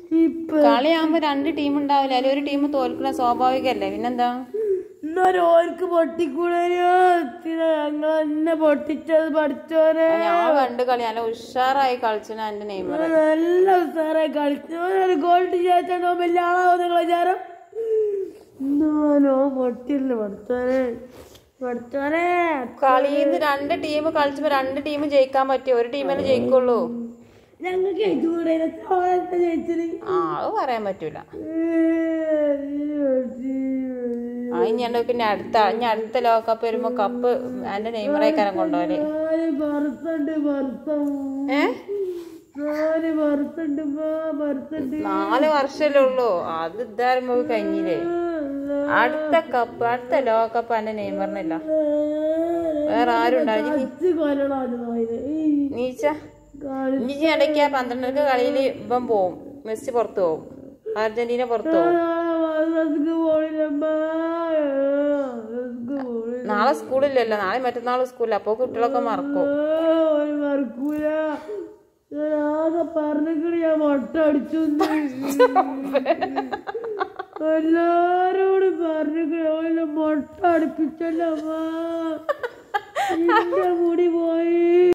ഇപ്പൊ കളിയാകുമ്പോ രണ്ട് ടീം ഉണ്ടാവില്ല അതിൽ ഒരു ടീം തോൽക്കണ സ്വാഭാവികല്ലേ പിന്നെന്താ എന്നാലും ഓർക്ക് പൊട്ടിക്കൂടെ ഞങ്ങൾ എന്നെ പൊട്ടിച്ചത് പഠിച്ചോരെ ഞാൻ കണ്ട് കളി നല്ല ഉഷാറായി കളിച്ചന എന്റെ നെയ്മർ നല്ല ഉസാറായി കളിച്ചു ഒരു ഗോൾഡ് ചേച്ചോ വലിയ ആളാവും നിങ്ങളെ വിചാരം എന്നാലോ പൊട്ടില്ല പഠിച്ചോരെ പഠിച്ചോരെ കളിന്ന് രണ്ട് ടീം കളിച്ചപ്പോ രണ്ട് ടീം ജയിക്കാൻ പറ്റിയ ഒരു ടീമല്ലേ ജയിക്കുള്ളൂ ഞങ്ങൾക്ക് ജയിച്ചുകൂടെ ജയിച്ചത് ആ അത് പറയാൻ പറ്റൂല ആ ഇനി എന്റെ പിന്നെ അടുത്ത ഇനി അടുത്ത ലോകകപ്പ് വരുമ്പോ കപ്പ് എന്റെ നെയ്മറേക്കാരം കൊണ്ടുപോലെ നാല് ബർത്തുണ്ട് ബർത്തം ഏ നാല് ബർത്തുണ്ട് ബർത്തുണ്ട് നാല് വർഷല്ലേ ഉള്ളൂ അത് ഇതാരും കഴിഞ്ഞില്ലേ അടുത്ത കപ്പ് അടുത്ത ലോകകപ്പ് എന്റെ നെയ്മറിനില്ല വേറെ ആരും ഉണ്ടാവില്ല അച്ഛ കൊല്ലണാണ് പോയത് നീച്ച ഇനി ഇനി ഇടയ്ക്ക് ആ പന്ത്രണ്ടരക്ക് കളിയിൽ ഇവൻ പോവും മെസ്സി പുറത്തു പോവും അർജന്റീന പുറത്തു പോവും നാളെ സ്കൂളില്ലല്ലോ നാളെ മറ്റന്നാൾ സ്കൂളില്ല അപ്പൊ കുട്ടികളൊക്കെ മറക്കും മറക്കൂല ആകെ പറഞ്ഞിട്ട് ഞാൻ മുട്ട അടിച്ചു എല്ലാരോടും പറഞ്ഞിട്ട് മുട്ട അടുപ്പിച്ചല്ലോ അമ്മ. എന്റെ മുടി പോയി